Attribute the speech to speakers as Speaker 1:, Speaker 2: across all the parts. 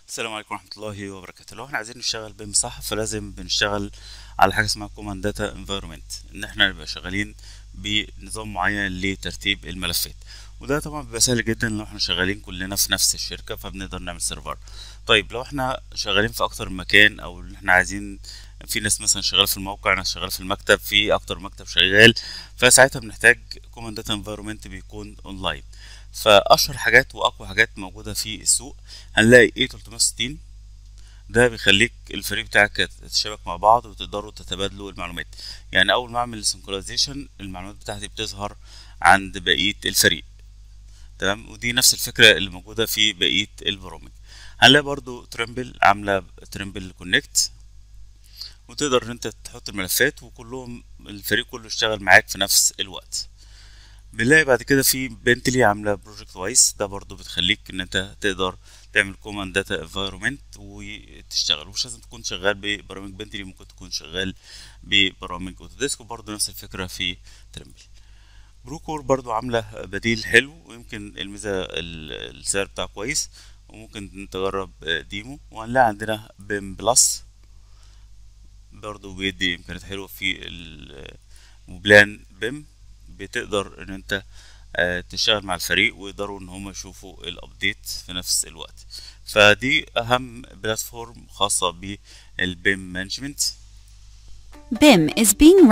Speaker 1: السلام عليكم ورحمة الله وبركاته لو احنا عايزين نشتغل بيم صح فلازم بنشتغل على حاجة اسمها كوماند داتا انفايرمنت ان احنا نبقى شغالين بنظام معين لترتيب الملفات وده طبعا بيبقى سهل جدا لو احنا شغالين كلنا في نفس الشركة فبنقدر نعمل سيرفر طيب لو احنا شغالين في اكتر من مكان او ان احنا عايزين في ناس مثلا شغاله في الموقع ناس شغاله في المكتب في اكتر مكتب شغال فساعتها بنحتاج كوماند داتا انفايرمنت بيكون اونلاين فاشهر حاجات واقوى حاجات موجوده في السوق هنلاقي ايه 360 ده بيخليك الفريق بتاعك تتشابك مع بعض وتقدروا تتبادلوا المعلومات يعني اول ما اعمل سنكرونايزيشن المعلومات بتاعتي بتظهر عند بقيه الفريق تمام ودي نفس الفكره اللي موجوده في بقيه البرامج هنلاقي برضو ترمبل عامله ترمبل كونكت وتقدر ان انت تحط الملفات وكلهم الفريق كله يشتغل معاك في نفس الوقت بنلاقي بعد كده في بنتلي عامله بروجكت وايز ده برضو بتخليك ان انت تقدر تعمل كوماند داتا انفايرمنت وتشتغل مش لازم تكون شغال ببرامج بنتلي ممكن تكون شغال ببرامج اوتوديسك وبرضو نفس الفكره في ترمبل بروكور برضو عامله بديل حلو ويمكن الميزه السعر بتاعه كويس وممكن تجرب ديمو وهنلاقي عندنا بيم بلس برضو بيدي امكانيات حلوه في وبلان بيم بتقدر ان انت تشتغل مع الفريق ويقدروا ان هم يشوفوا الابديت في نفس الوقت فدي اهم بلاتفورم خاصه بالبيم مانجمنت
Speaker 2: BIM is being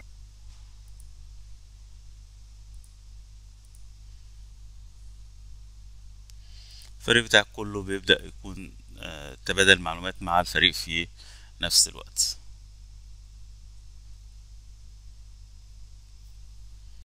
Speaker 1: الفريق بتاعك كله بيبدأ يكون تبادل معلومات مع الفريق في نفس الوقت